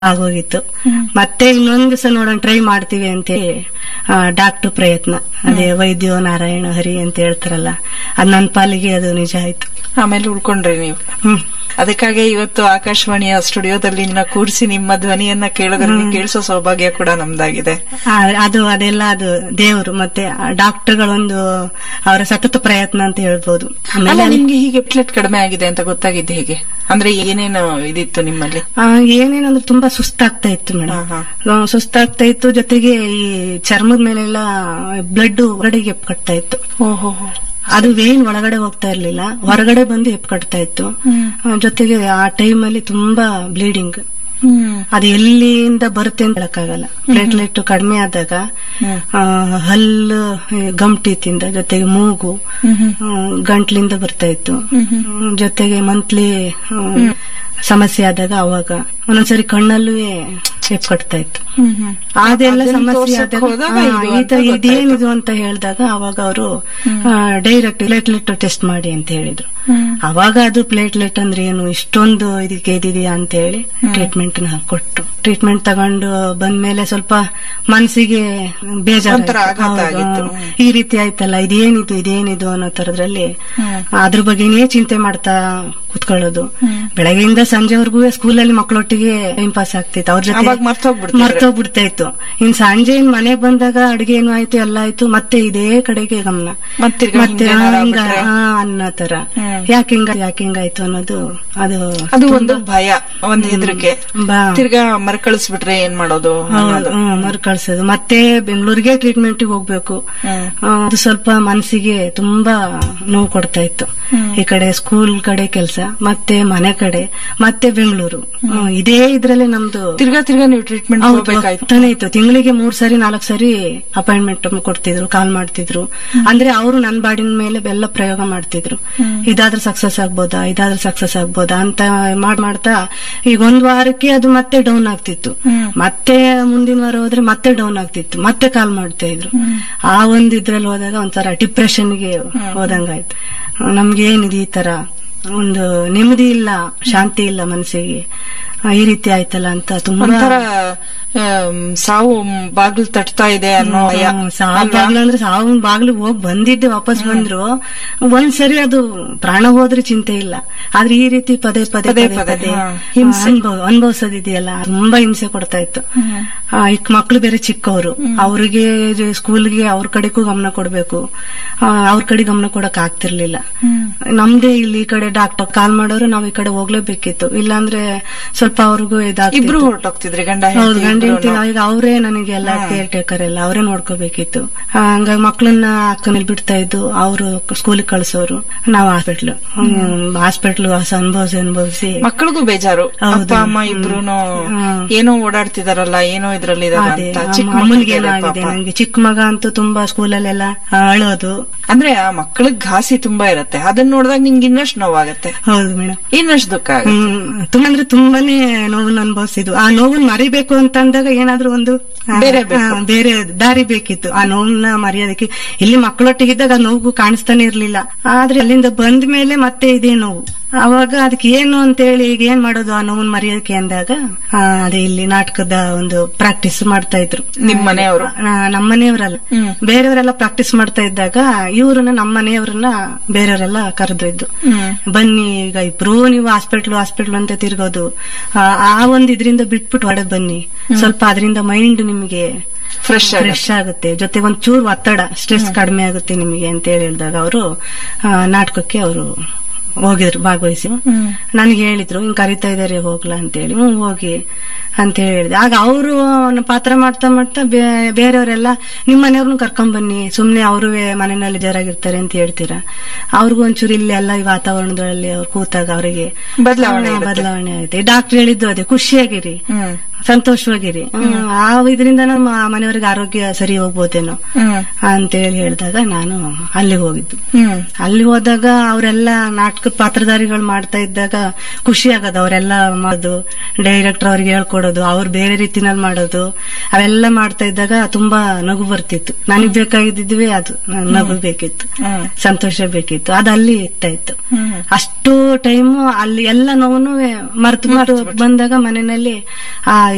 ಆಗೋಗಿತ್ತು ಮತ್ತೆ ಇನ್ನೊಂದ್ ದಿವಸ ನೋಡೋಣ ಟ್ರೈ ಮಾಡ್ತೀವಿ ಅಂತ ಡಾಕ್ಟರ್ ಪ್ರಯತ್ನ ಅದೇ ವೈದ್ಯೋ ನಾರಾಯಣ ಹರಿ ಅಂತ ಹೇಳ್ತಾರಲ್ಲ ಅದ್ ನನ್ ಪಾಲಿಗೆ ಅದು ನಿಜ ಆಯ್ತು ಆಮೇಲೆ ಉಳ್ಕೊಂಡ್ರಿ ನೀವು ಹ್ಮ್ ಅದಕ್ಕಾಗಿ ಇವತ್ತು ಆಕಾಶವಾಣಿಯ ಸ್ಟುಡಿಯೋದಲ್ಲಿ ನಿನ್ನ ಕೂರಿಸಿ ನಿಮ್ಮ ಧ್ವನಿಯನ್ನ ಕೇಳೋದ್ರಲ್ಲಿ ಕೇಳಿಸೋ ಸೌಭಾಗ್ಯ ಕೂಡ ನಮ್ದಾಗಿದೆ ಆ, ಅದು ಅದೆಲ್ಲ ಅದು ದೇವರು ಮತ್ತೆ ಡಾಕ್ಟರ್ಗಳೊಂದು ಅವರ ಸತತ ಪ್ರಯತ್ನ ಅಂತ ಹೇಳ್ಬೋದು ಅಲ್ಲ ಆಮೇಲೆ ನಿಮ್ಗೆ ಹೀಗೆ ಪ್ಲೇಟ್ ಕಡಿಮೆ ಆಗಿದೆ ಅಂತ ಗೊತ್ತಾಗಿದ್ದು ಹೇಗೆ ಅಂದ್ರೆ ಏನೇನು ಇದಿತ್ತು ನಿಮ್ಮಲ್ಲಿ ಆ, ಏನೇನಂದ್ರೆ ತುಂಬಾ ಸುಸ್ತಾಗ್ತಾ ಇತ್ತು ಮೇಡಮ್ ಹಾ, ಹಾ. ಸುಸ್ತಾಗ್ತಾ ಇತ್ತು ಜೊತೆಗೆ ಈ ಚರ್ಮದ ಮೇಲೆಲ್ಲ ಬ್ಲಡ್ ಹೊರಗಡೆಗೆ ಕಟ್ತಾ ಇತ್ತು ಓಹೋ ಅದು ವೇನ್ ಒಳಗಡೆ ಹೋಗ್ತಾ ಇರ್ಲಿಲ್ಲ ಹೊರಗಡೆ ಬಂದು ಎಪ್ಕಟ್ತಾ ಇತ್ತು ಆ, ಜೊತೆಗೆ ಆ ಟೈಮಲ್ಲಿ ತುಂಬಾ ಬ್ಲೀಡಿಂಗ್ ಹ್ಮ್ ಅದು ಎಲ್ಲಿಂದ ಬರುತ್ತೆ ಅಂತ ಹೇಳಕ್ಕಾಗಲ್ಲ ಪ್ಲೇಟ್ಲೆಟ್ ಕಡಿಮೆ ಆದಾಗ ಆ, ಹಲ್ಲು ಈ ಗಮ್ಟೀತಿಂದ ಜೊತೆಗೆ ಮೂಗು ಆ, ಗಂಟ್ಲಿಂದ ಬರ್ತಾ ಇತ್ತು ಹ್ಮ್, ಜೊತೆಗೆ ಮಂತ್ಲಿ ಸಮಸ್ಯೆ ಆದಾಗ ಅವಾಗ ಒಂದೊಂದ್ಸರಿ ಕಣ್ಣಲ್ಲೂ ಎಪ್ಕಟ್ತಾ ಇತ್ತು ಹ್ಮ್ ಹ್ಮ್ ಅದೆಲ್ಲ ಅದನ್ನ ಸಮಸ್ಯೆ ತೋರ್ಸಕ್ ಆದಾಗ ಹೋದಾಗ ಹಾ, ಇದು ಈ ಅಂತ ತರ ಗೊತ್ತಾಯ್ತು. ಇದೇನಿದು ಅಂತ ಹೇಳಿದಾಗ ಅವಾಗ ಅವರು ಡೈರೆಕ್ಟ್ ಪ್ಲೇಟ್ಲೆಟ್ ಟೆಸ್ಟ್ ಮಾಡಿ ಅಂತ ಹೇಳಿದ್ರು ಅವಾಗ ಅದು ಪ್ಲೇಟ್ಲೆಟ್ ಅಂದ್ರೆ ಏನು ಇಷ್ಟೊಂದು ಇದಕ್ಕೆ ಇದಿದೆಯಾ ಅಂತ ಹೇಳಿ ಟ್ರೀಟ್ಮೆಂಟ್ ನ ಕೊಟ್ಟು ಟ್ರೀಟ್ಮೆಂಟ್ ತಗೊಂಡು ಬಂದ್ಮೇಲೆ ಸ್ವಲ್ಪ ಮನಸ್ಸಿಗೆ ಬೇಜಾರು ಒಂಥರ ಆಘಾತ ಆಗಿತ್ತು. ಈ ರೀತಿ ಆಯ್ತಲ್ಲ ಇದೇನಿದು ಇದೇನಿದು ಅನ್ನೋ ತರದ್ರಲ್ಲಿ ಅದ್ರ ಬಗ್ಗೆನೇ ಚಿಂತೆ ಮಾಡ್ತಾ ಕುತ್ಕೊಳ್ಳೋದು ಬೆಳಗ್ಗೆಯಿಂದ ಸಂಜೆವರೆಗೂ ಸ್ಕೂಲಲ್ಲಿ ಮಕ್ಕಳೊಟ್ಟಿಗೆ ಟೈಮ್ ಪಾಸ್ ಆಗ್ತಿತ್ತು ಅವ್ರ ಅವಾಗ ಜೊತೆ ಮರ್ತೋಗ್ಬಿಡ್ತಿದ್ರೆ. ಮರ್ತೋಗ್ಬಿಡ್ತಾ ಇತ್ತು ಇನ್ ಸಂಜೆ ಇನ್ ಮನೆಗ್ ಬಂದಾಗ ಅಡಿಗೆ ಏನು ಆಯ್ತು ಎಲ್ಲ ಆಯ್ತು ಮತ್ತೆ ಇದೇ ಕಡೆಗೆ ಗಮನ ಮತ್ತ್ ತಿರ್ಗಾ ಮತ್ತೆ ಹಿಂಗೆ ಏನಾರ ಹಿಂಗ ಆಗ್ಬಿಟ್ರೆ? ಆ, ಅನ್ನೋ ತರ ಹ್ಮ್. ಯಾಕೆ ಹಿಂಗ ಯಾಕೆ ಹಿಂಗಾಯ್ತು ಅನ್ನೋದು ಅದು ಅದು ಒಂದು ಭಯ ಒಂದು ಹೆದರಿಕೆ ಬಾ ತಿರ್ಗಾ ಮರ್ಕಳಿಸ್ಬಿಟ್ರೆ ಏನ್ ಮಾಡೋದು ಅನ್ನೋದು. ಮರು ಕಳ್ಸೋದು ಮತ್ತೆ ಬೆಂಗಳೂರಿಗೆ ಟ್ರೀಟ್ಮೆಂಟ್ ಹೋಗ್ಬೇಕು ಹ್ಮ್. ಆ, ಅದು ಸ್ವಲ್ಪ ಮನಸ್ಸಿಗೆ ತುಂಬಾ ನೋವು ಕೊಡ್ತಾ ಇತ್ತು ಈ ಕಡೆ ಸ್ಕೂಲ್ ಕಡೆ ಕೆಲಸ ಮತ್ತೆ ಮನೆ ಕಡೆ ಮತ್ತೆ ಬೆಂಗಳೂರು ಹ್ಮ್, ಇದೇ ಇದ್ರಲ್ಲೇ ನಮ್ದು ತಿರ್ಗಾ ತಿರ್ಗಾ ನೀವು ಟ್ರೀಟ್ಮೆಂಟ್ ಹೌದು, ಹೋಗ್ಬೇಕಾಯ್ತು ಹೋಗ್ತಾನೆ ಇತ್ತು ತಿಂಗಳಿಗೆ ಮೂರ್ ಸರಿ ನಾಲ್ಕು ಸರಿ ಅಪಾಯಿಂಟ್ಮೆಂಟ್ ಕೊಡ್ತಿದ್ರು ಕಾಲ್ ಮಾಡ್ತಿದ್ರು ಅಂದ್ರೆ ಅವರು ನನ್ನ ಬಾಡಿನ ಮೇಲೆ ಎಲ್ಲ ಪ್ರಯೋಗ ಮಾಡ್ತಿದ್ರು ಇದಾದ್ರೂ ಸಕ್ಸಸ್ ಆಗ್ಬೋದಾ ಇದಾದ್ರೂ ಸಕ್ಸಸ್ ಆಗ್ಬೋದಾ ಅಂತ ಮಾಡ್ ಮಾಡ್ತಾ ಈಗ ಒಂದ್ ವಾರಕ್ಕೆ ಅದು ಮತ್ತೆ ಡೌನ್ ಆಗ್ತಿತ್ತು ಮತ್ತೆ ಮುಂದಿನ ವಾರ ಹೋದ್ರೆ ಮತ್ತೆ ಡೌನ್ ಆಗ್ತಿತ್ತು ಮತ್ತೆ ಕಾಲ್ ಮಾಡ್ತಾ ಇದ್ರು ಆ ಒಂದ್ ಇದ್ರಲ್ಲಿ ಹೋದಾಗ ಒಂಥರ ಡಿಪ್ರೆಷನ್ಗೆ ಹೋದಂಗಾಯ್ತು ನಮ್ಗೆ ಏನಿದೆ ಈ ತರ ಒಂದು ನೆಮ್ಮದಿ ಇಲ್ಲ ಶಾಂತಿ ಇಲ್ಲ ಮನಸ್ಸಿಗೆ ಆ, ಈ ರೀತಿ ಆಯ್ತಲ್ಲ ಅಂತ ತುಂಬಾ ಒಂಥರ ಆಮ್, ಸಾವು ಬಾಗಿಲು ತಟ್ತಾ ಇದೆ ಅನ್ನೋ ಭಯ ಹ್ಮ್, ಸಾವು ಅಲ್ವಾ? ಬಾಗ್ಲು ಅಂದ್ರೆ ಸಾವು ಬಾಗ್ಲಿಗೆ ಹೋಗಿ ಬಂದಿದ್ದೆ ವಾಪಸ್ ಬಂದ್ರು ಒಂದ್ಸರಿ ಅದು ಪ್ರಾಣ ಹೋದ್ರೆ ಚಿಂತೆ ಇಲ್ಲ ಆದ್ರೆ ಈ ರೀತಿ ಪದೇ ಪದೇ ಪದೇ ಪದೇ ಪದೇ, ಪದೇ ಹಾ, ಆ, ಹಿಂಸೆ. ಅನುಭವ ಅನುಭವಿಸೋದಿದೆಯಲ್ಲ ತುಂಬಾ ಹಿಂಸೆ ಕೊಡ್ತಾ ಇತ್ತು ಆ, ಈಗ ಮಕ್ಳು ಬೇರೆ ಚಿಕ್ಕವರು ಅವ್ರಿಗೆ ಸ್ಕೂಲ್ಗೆ ಅವ್ರ ಕಡೆಗೂ ಗಮನ ಕೊಡ್ಬೇಕು ಆ, ಅವ್ರ ಕಡೆ ಗಮನ ಕೊಡಕ್ ಆಗ್ತಿರ್ಲಿಲ್ಲ ನಮ್ದೇ ಇಲ್ಲಿ ಈ ಕಡೆ ಡಾಕ್ಟರ್ ಕಾಲ್ ಮಾಡೋರು ನಾವ್ ಈ ಕಡೆ ಹೋಗ್ಲೇಬೇಕಿತ್ತು ಇಲ್ಲಾಂದ್ರೆ ಸ್ವಲ್ಪ ಅವ್ರಿಗೂ ಇಬ್ರು ಇದಾಗ್ತಿತ್ತು ಹೊರಟೋಗ್ತಿದ್ರಿ ಗಂಡ ಹೌದು ಹೆಂಡತಿ ಗಂಡ ಹೆಂಡ್ತಿ ಇಬ್ರೂನು. ಈಗ ಅವರೇ ನನಗೆ ಎಲ್ಲ ಕೇರ್ ಟೇಕರ್ ಎಲ್ಲ ಅವರೇ ನೋಡ್ಕೋಬೇಕಿತ್ತು ಆ, ಹಂಗಾಗಿ ಮಕ್ಕಳನ್ನ ಅಕ್ಕನಲ್ಲಿ ಬಿಡ್ತಾ ಇದ್ದು ಅವರು ಸ್ಕೂಲಿಗೆ ಕಳ್ಸೋರು ನಾವು ಹಾಸ್ಪಿಟ್ಲ್ ಹಾಸ್ಪಿಟ್ಲ್ ಅನುಭವಿಸಿ ಅನುಭವಿಸಿ ಮಕ್ಕಳಿಗೂ ಬೇಜಾರು ಹೌದು. ಅಪ್ಪ ಅಮ್ಮ ಇಬ್ರುನು ಹ್ಮ್. ಏನೋ ಓಡಾಡ್ತಿದಾರಲ್ಲ ಏನೋ ಇದ್ರಲ್ಲಿ ಅದೇ ಅಂತ ಚಿಕ್ಕ ಅಮ್ಮನಿಗೆ ಮಕ್ಕಳಿಗೆ ಏನಾಗಿದೆ ಪಾಪ. ನಂಗೆ ಚಿಕ್ಕ ಮಗ ಅಂತೂ ತುಂಬಾ ಸ್ಕೂಲಲ್ಲೆಲ್ಲ ಅಳೋದು ಅಂದ್ರೆ ಆ ಮಕ್ಕಳಿಗೆ ಘಾಸಿ ತುಂಬಾ ಇರತ್ತೆ ಅದನ್ನ ನೋಡಿದಾಗ ನಿಂಗೆ ಇನ್ನಷ್ಟು ನೋವಾಗತ್ತೆ ಹೌದು ಮೇಡಮ್ ಇನ್ನಷ್ಟು ದುಃಖ ಆಗುತ್ತೆ ಹ್ಮ್ ತುಂಬಾ ಅಂದ್ರೆ ತುಂಬಾನೇ ನೋವನ್ನ ಅನುಭವಿಸಿದ್ವು ಆ ನೋವನ್ನ ಮರಿಬೇಕು ಅಂತ ಅಂದಾಗ ಏನಾದ್ರೂ ಒಂದು ಆ, ಬೇರೆ ಬೇಕು. ಆ, ಬೇರೆ ದಾರಿ ಬೇಕಿತ್ತು ಆ ನೋವನ್ನ ಮರೆಯೋದಕ್ಕೆ ಇಲ್ಲಿ ಮಕ್ಕಳೊಟ್ಟಿಗಿದ್ದಾಗ ಆ ನೋವು ಕಾಣಿಸ್ತಾನೆ ಇರ್ಲಿಲ್ಲ ಆದ್ರೆ ಅಲ್ಲಿಂದ ಬಂದ ಮೇಲೆ ಮತ್ತೆ ಇದೇ ನೋವು ಅವಾಗ ಅದಕ್ಕೆ ಏನು ಅಂತೇಳಿ ಈಗ ಏನ್ ಮಾಡೋದು ಆ ನೋವನ್ನ ಮರೆಯೋದಕ್ಕೆ ಅಂದಾಗ ಆ, ಅದೇ ಇಲ್ಲಿ ನಾಟಕದ ಒಂದು ಪ್ರಾಕ್ಟೀಸ್ ಮಾಡ್ತಾ ಇದ್ರು ನಿಮ್ ಮನೆಯವರು ಆ, ನಮ್ಮ ಮನೆಯವರಲ್ಲ ಹ್ಮ್. ಬೇರೆಯವರೆಲ್ಲ ಪ್ರಾಕ್ಟೀಸ್ ಮಾಡ್ತಾ ಇದ್ದಾಗ ಇವ್ರನ್ನ ನಮ್ಮ ಮನೆಯವರನ್ನ ಬೇರೆಯವರೆಲ್ಲ ಕರೆದಿದ್ದು ಹ್ಮ್ ಬನ್ನಿ ಈಗ ಇಬ್ರು ನೀವು ಹಾಸ್ಪಿಟ್ಲು ಹಾಸ್ಪಿಟ್ಲು ಅಂತ ತಿರ್ಗೋದು ಆ ಆ ಒಂದ್ ಇದ್ರಿಂದ ಬಿಟ್ಬಿಟ್ಟು ಹೊರಗೆ ಬನ್ನಿ ಸ್ವಲ್ಪ ಅದರಿಂದ ಮೈಂಡ್ ನಿಮಗೆ ಫ್ರೆಶ್ ಫ್ರೆಶ್ ಆಗುತ್ತೆ ಜೊತೆಗೆ ಒಂದ್ ಚೂರು ಒತ್ತಡ ಸ್ಟ್ರೆಸ್ ಕಡಿಮೆ ಆಗುತ್ತೆ ನಿಮಗೆ ಅಂತ ಹೇಳಿ ಹೇಳಿದಾಗ ಅವರು ನಾಟಕಕ್ಕೆ ಅವರು ಹೋಗಿದ್ರು ಭಾಗವಹಿಸಿ ಹ್ಮ್. ನನಗೆ ಹೇಳಿದ್ರು ಹಿಂಗ್ ಕರಿತಾ ಇದಾರೆ ಹೋಗ್ಲಾ ಅಂತ ಹೇಳಿ ಹ್ಮ್ ಹೋಗಿ ಅಂತ ಹೇಳಿ ಹೇಳಿದೆ ಆಗ ಅವರು ಪಾತ್ರ ಮಾಡ್ತಾ ಮಾಡ್ತಾ ಬೇ- ಬೇರೆಯವರೆಲ್ಲ ನಿಮ್ಮ ಮನೆಯವ್ರನ್ನ ಕರ್ಕೊಂಡ್ ಬನ್ನಿ ಸುಮ್ನೆ ಅವರು ಮನೆಯಲ್ಲಿ ಜರಾಗಿರ್ತಾರೆ ಅಂತ ಹೇಳ್ತೀರಾ ಅವ್ರಿಗೂ ಒಂಚೂರು ಇಲ್ಲಿ ಎಲ್ಲ ಈ ವಾತಾವರಣದಲ್ಲಿ ಅವ್ರು ಕೂತಾಗ ಅವರಿಗೆ ಬದಲಾವಣೆ ಇರುತ್ತೆ. ಬದಲಾವಣೆ ಆಗುತ್ತೆ ಡಾಕ್ಟರ್ ಹೇಳಿದ್ದು ಅದೇ ಖುಷಿಯಾಗಿರಿ ಹ್ಮ್ ಸಂತೋಷವಾಗಿರಿ ಹ್ಮ್, ಆ ಇದರಿಂದ ನಮ್ಮ ಮನೆಯವರಿಗೆ ಆರೋಗ್ಯ ಸರಿ ಹೋಗ್ಬೋದೇನೋ ಹ್ಮ್ ಅಂತ ಹೇಳಿ ಹೇಳಿದಾಗ ನಾನು ಅಲ್ಲಿಗೆ ಹೋಗಿದ್ದು ಹ್ಮ್ ಅಲ್ಲಿ ಹೋದಾಗ ಅವರೆಲ್ಲ ನಾಟಕದ ಪಾತ್ರಧಾರಿಗಳು ಮಾಡ್ತಾ ಇದ್ದಾಗ ಖುಷಿ ಆಗೋದು ಅವರೆಲ್ಲ ಮಾಡೋದು ಡೈರೆಕ್ಟರ್ ಅವ್ರಿಗೆ ಹೇಳ್ಕೊಡೋದು ಅವ್ರು ಬೇರೆ ರೀತಿನಲ್ಲಿ ಮಾಡೋದು ಅವೆಲ್ಲ ಮಾಡ್ತಾ ಇದ್ದಾಗ ತುಂಬಾ ನಗು ಬರ್ತಿತ್ತು ನನಗ್ ಬೇಕಾಗಿದ್ದಿದ್ವಿ ಅದು ನನ್ ನಗು ಬೇಕಿತ್ತು ಹ್ಮ್. ಸಂತೋಷ ಬೇಕಿತ್ತು ಅದು ಅಲ್ಲಿ ಇರ್ತಾ ಇತ್ತು ಹ್ಮ್. ಅಷ್ಟು ಟೈಮು ಅಲ್ಲಿ ಎಲ್ಲ ನೋವು ಮರ್ತು ಬಿಟ್ಟು ಬಂದಾಗ ಮನೆಯಲ್ಲಿ ಆ